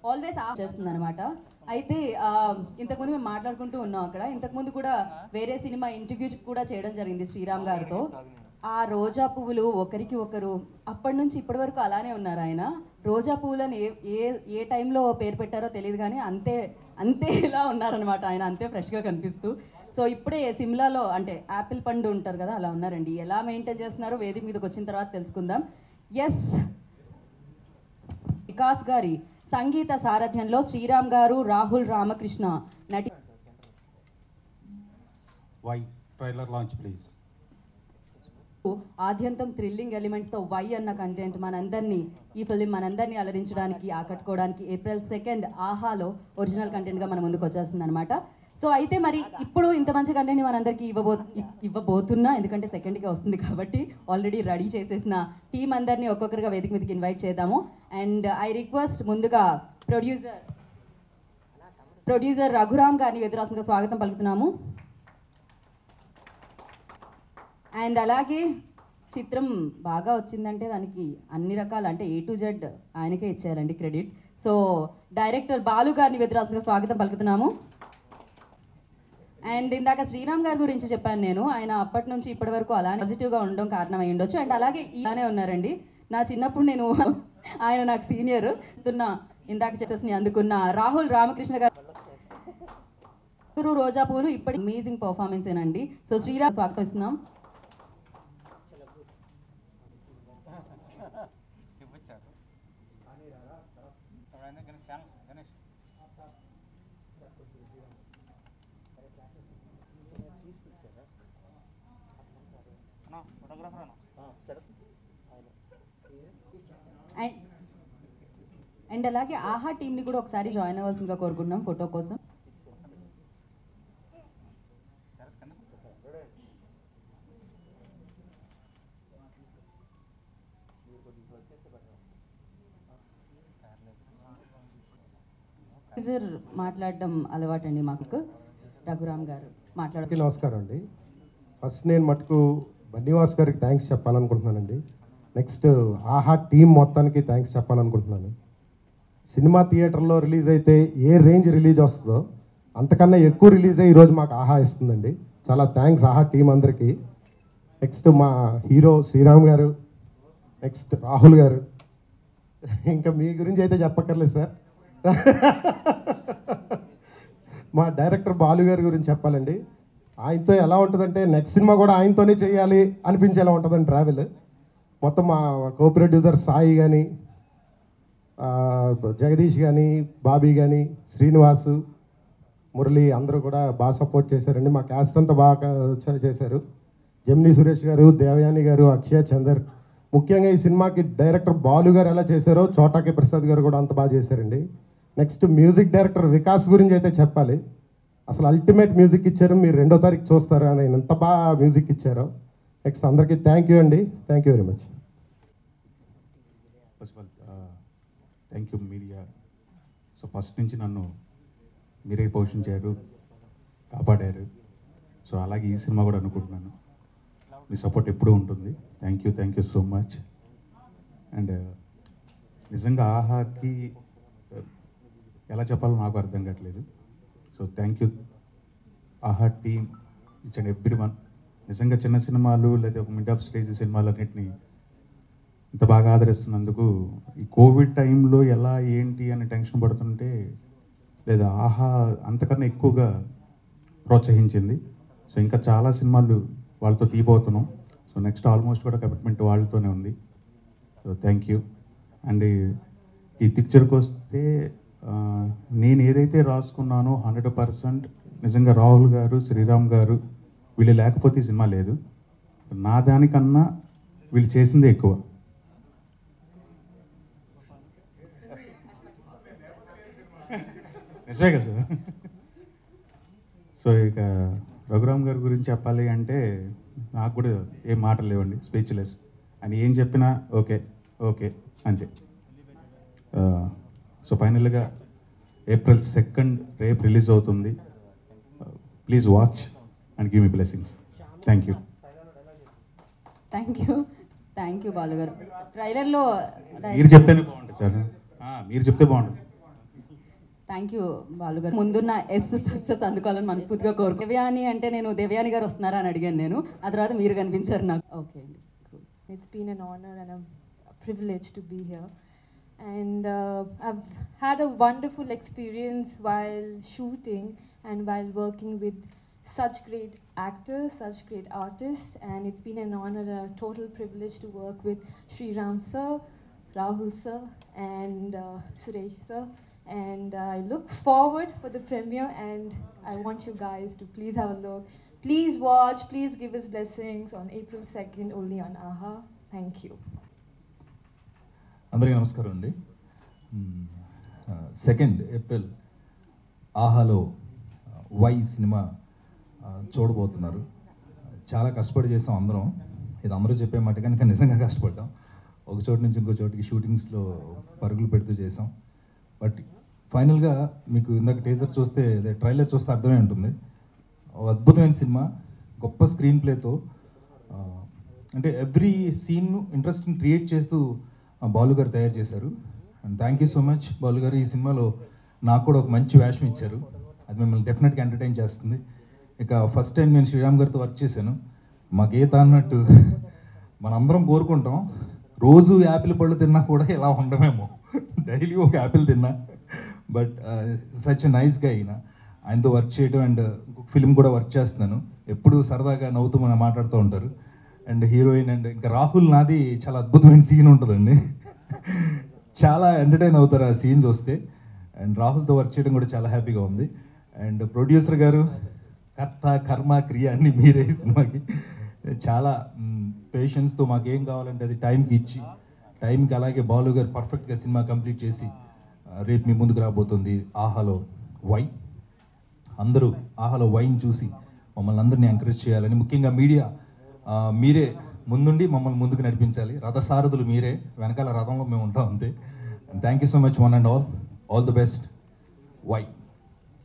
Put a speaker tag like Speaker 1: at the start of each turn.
Speaker 1: Always చేస్తుంది అనమాట అయితే ఆ, ఇంతకుముందు మేము మాట్లాడుకుంటూ ఉన్నాం అక్కడ ఇంతకుముందు కూడా వేరే సినిమా ఇంటర్వ్యూ కూడా చేయడం జరిగింది శ్రీరామ్ గారితో ఆ రోజా పువ్వులు ఒకరికి ఒకరు అప్పటి నుంచి ఇప్పటి వరకు అలానే ఉన్నారు ఆయన రోజా పువ్వులను ఏ ఏ ఏ టైంలో పేరు పెట్టారో తెలియదు కానీ అంతే అంతే ఇలా ఉన్నారనమాట ఆయన అంతే ఫ్రెష్గా కనిపిస్తూ సో ఇప్పుడే సిమ్లాలో అంటే యాపిల్ పండు ఉంటారు కదా అలా ఉన్నారండి ఎలా మెయింటైన్ చేస్తున్నారో వేదిక మీదకి వచ్చిన తర్వాత తెలుసుకుందాం ఎస్ వికాస్ గారి సంగీత సారథ్యంలో శ్రీరామ్ గారు రాహుల్ రామకృష్ణ నటి
Speaker 2: వై ట్రైలర్ లాంచ్ ప్లీజ్
Speaker 1: ఆద్యంతం థ్రిల్లింగ్ ఎలిమెంట్స్తో వై అన్న కంటెంట్ మనందరినీ ఈ ఫిలిం మనందరినీ అలరించడానికి ఆకట్టుకోవడానికి ఏప్రిల్ సెకండ్ ఆహాలో ఒరిజినల్ కంటెంట్గా మన ముందుకు వచ్చేస్తుంది అనమాట సో అయితే మరి ఇప్పుడు ఇంత మంచి కంటెంట్ మనందరికీ ఇవ్వబో ఇ- ఇవ్వబోతున్నా ఎందుకంటే సెకండ్గా వస్తుంది కాబట్టి ఆల్రెడీ రెడీ చేసేసిన టీం అందరినీ ఒక్కొక్కరిగా వేదిక మీదకి ఇన్వైట్ చేద్దాము అండ్ ఐ రిక్వెస్ట్ ముందుగా ప్రొడ్యూసర్ ప్రొడ్యూసర్ రఘురామ్ గారిని ఎదురాసంగా స్వాగతం పలుకుతున్నాము అండ్ అలాగే చిత్రం బాగా వచ్చిందంటే దానికి అన్ని రకాల అంటే ఏ టు జెడ్ ఆయనకే ఇచ్చారండి క్రెడిట్ సో డైరెక్టర్ బాలు గారిని వెతురాసంగా స్వాగతం పలుకుతున్నాము అండ్ ఇందాక శ్రీరామ్ గారి గురించి చెప్పాను నేను ఆయన అప్పటి నుంచి ఇప్పటి వరకు అలానే పాజిటివ్గా ఉండడం కారణం అయి ఉండొచ్చు అండ్ అలాగే ఇలానే ఉన్నారండి నా చిన్నప్పుడు నేను ఆయన నాకు సీనియర్ ఇస్తున్న ఇందాక చేసేసి అందుకున్న రాహుల్ రామకృష్ణ గారు గురు రోజా పూలు ఇప్పటి అమేజింగ్ పర్ఫార్మెన్స్ ఏనండి సో శ్రీరామ్ స్వాగతం ఇస్తున్నాం అండ్ అండ్ అలాగే ఆహా టీంని కూడా ఒకసారి జాయిన్ అవ్వాల్సిందిగా కోరుకుంటున్నాం ఫోటో కోసం ప్రొడ్యూసర్ మాట్లాడడం అలవాటండి మాకు రఘురామ్ గారు మాట్లాడ
Speaker 3: అందరికీ నమస్కారం అండి ఫస్ట్ నేను మటుకు బన్నీవాస్ గారికి థ్యాంక్స్ చెప్పాలనుకుంటున్నానండి నెక్స్ట్ ఆహా టీం మొత్తానికి థ్యాంక్స్ చెప్పాలనుకుంటున్నాను సినిమా థియేటర్లో రిలీజ్ అయితే ఏ రేంజ్ రిలీజ్ వస్తుందో అంతకన్నా ఎక్కువ రిలీజ్ అయ్యి ఈరోజు మాకు ఆహా ఇస్తుందండి చాలా థ్యాంక్స్ ఆహా టీం అందరికీ నెక్స్ట్ మా హీరో శ్రీరామ్ గారు నెక్స్ట్ రాహుల్ గారు ఇంకా మీ గురించి అయితే చెప్పక్కర్లేదు సార్ మా డైరెక్టర్ బాలు గారి గురించి చెప్పాలండి ఆయనతో ఎలా ఉంటుందంటే నెక్స్ట్ సినిమా కూడా ఆయనతోనే చేయాలి అనిపించేలా ఉంటుందండి ట్రావెల్ మొత్తం మా కో ప్రొడ్యూసర్ సాయి కానీ జగదీష్ కానీ బాబీ కానీ శ్రీనివాసు మురళి అందరూ కూడా బాగా సపోర్ట్ చేశారండి మా క్యాస్ట్ అంతా బాగా చే- చేశారు జమిని సురేష్ గారు దేవయాని గారు అక్షయ చందర్ ముఖ్యంగా ఈ సినిమాకి డైరెక్టర్ బాలు గారు ఎలా చేశారో చోటాకి ప్రసాద్ గారు కూడా అంత బాగా చేశారండి నెక్స్ట్ మ్యూజిక్ డైరెక్టర్ వికాస్ గురించి అయితే చెప్పాలి అసలు అల్టిమేట్ మ్యూజిక్ ఇచ్చారు మీరు రెండో తారీఖు చూస్తారు అని ఆయన ఎంత బాగా మ్యూజిక్ ఇచ్చారో నెక్స్ట్ అందరికీ థ్యాంక్ యూ అండి thank you very much
Speaker 2: first of all thank you media so first నుంచి నన్ను మీరే పోషించారు కాపాడారు సో అలాగే ఈ సినిమా కూడా అనుకుంటున్నాను మీ సపోర్ట్ ఎప్పుడూ ఉంటుంది thank you thank you so much and నిజంగా ఆహాకి uh, ఎలా చెప్పాలో నాకు అర్థం కావట్లేదు so thank you Aha team each and every one నిజంగా చిన్న సినిమాలు లేదా ఒక మిడ్ ఆఫ్ స్టేజ్ సినిమాలు అన్నింటినీ ఇంత బాగా ఆదరిస్తున్నందుకు ఈ కోవిడ్ టైంలో ఎలా ఏంటి అని టెన్షన్ పడుతుంటే లేదా ఆహా అంతకన్నా ఎక్కువగా ప్రోత్సహించింది సో ఇంకా చాలా సినిమాలు వాళ్ళతో తీయబోతున్నాం సో నెక్స్ట్ ఆల్మోస్ట్ కూడా కమిట్మెంట్ వాళ్ళతోనే ఉంది సో థ్యాంక్ యూ అండ్ ఈ పిక్చర్కి వస్తే ఆ, నేను ఏదైతే రాసుకున్నానో హండ్రెడ్ పర్సెంట్ నిజంగా రాహుల్ గారు శ్రీరామ్ గారు వీళ్ళు లేకపోతే ఈ సినిమా లేదు నా దానికన్నా వీళ్ళు చేసిందే ఎక్కువ నిజమే కదా సార్ సో ఇక రఘురామ్ గారి గురించి చెప్పాలి అంటే నాకు కూడా ఏం మాటలు లేవండి స్పీచ్లెస్ అని ఏం చెప్పినా ఓకే ఓకే అంతే సో ఫైనల్గా ఏప్రిల్ సెకండ్ రేపు రిలీజ్ అవుతుంది ప్లీజ్ వాచ్ అండ్ గివ్ మీ blessings thank you
Speaker 1: thank you thank you Balu గారు ట్రైలర్లో
Speaker 2: మీరు చెప్తేనే బాగుంటుంది సార్ ఆ, మీరు చెప్తే బాగుంటుంది
Speaker 1: థ్యాంక్ యూ బాలు గారు ముందున్న ఎస్ సక్సెస్ అందుకోవాలని మనస్ఫూర్తిగా కోరుకు దేవ్యాని అంటే నేను దేవ్యాని గారు వస్తున్నారా అని అడిగాను నేను ఆ తర్వాత మీరు కనిపించారు నాకు ఓకే అండి
Speaker 4: It's been an honor and a privilege to be here. And uh, I've had a wonderful experience while shooting and while working with such great actors, such great artists. And it's been an honor, a total privilege to work with Sri Ram sir, Rahul sir, and uh, Suresh sir. And I look forward for the premiere and I want you guys to please have a look. Please watch, please give us blessings on April 2nd only on AHA. Thank you.
Speaker 5: అందరికీ నమస్కారం అండి second April ఆహాలో Y cinema ఆ, చూడబోతున్నారు చాలా కష్టపడి చేసాం అందరం ఇది అందరూ చెప్పే మాట కనుక నిజంగా కష్టపడ్డాం ఒక చోటు నుంచి ఇంకో చోటికి షూటింగ్స్లో పరుగులు పెడుతూ చేసాం బట్ ఫైనల్గా మీకు ఇందాక టీజర్ చూస్తే అదే ట్రైలర్ చూస్తే అర్థమే ఉంటుంది ఓ అద్భుతమైన సినిమా గొప్ప స్క్రీన్ ప్లేతో అంటే ఎవ్రీ సీన్ ఇంట్రెస్టింగ్ క్రియేట్ చేస్తూ ఆ, బాలు గారు తయారు చేశారు and thank you so much Balu గారు ఈ సినిమాలో నాకు కూడా ఒక మంచి వేషం ఇచ్చారు అది మిమ్మల్ని డెఫినెట్గా ఎంటర్టైన్ చేస్తుంది ఇక ఫస్ట్ టైం నేను శ్రీరామ్ గారితో వర్క్ చేశాను మా గీత అన్నట్టు మనందరం కోరుకుంటాం రోజు యాపిల్ పళ్ళు తిన్నా కూడా ఇలా ఉండమేమో డైలీ ఒక యాపిల్ తిన్నా బట్ సచ్ నైస్ గా అయినా ఆయనతో వర్క్ చేయడం అండ్ ఫిల్మ్ కూడా వర్క్ చేస్తున్నాను ఎప్పుడు సరదాగా నవ్వుతూ మనం మాట్లాడుతూ ఉంటారు అండ్ హీరోయిన్ అండ్ ఇంకా రాహుల్ నాది చాలా అద్భుతమైన సీన్ ఉంటుందండి చాలా ఎంటర్టైన్ అవుతారు ఆ సీన్ చూస్తే అండ్ రాహుల్తో వర్క్ చేయడం కూడా చాలా హ్యాపీగా ఉంది అండ్ ప్రొడ్యూసర్ గారు కర్త కర్మ క్రియ అన్ని మీరే ఈ సినిమాకి చాలా పేషెన్స్తో మాకు ఏం కావాలంటే అది టైంకి ఇచ్చి టైంకి అలాగే బాలు గారు పర్ఫెక్ట్గా సినిమా కంప్లీట్ చేసి ఆ, రేపు మీ ముందుకు రాబోతుంది ఆహాలో వై అందరూ ఆహాలో వైన్ చూసి మమ్మల్ని అందరినీ ఎంకరేజ్ చేయాలని ముఖ్యంగా మీడియా ఆ, మీరే ముందుండి మమ్మల్ని ముందుకు నడిపించాలి రథసారథులు మీరే వెనకాల రథంలో మేము ఉంటాం అంతే thank you so much one and all all the best why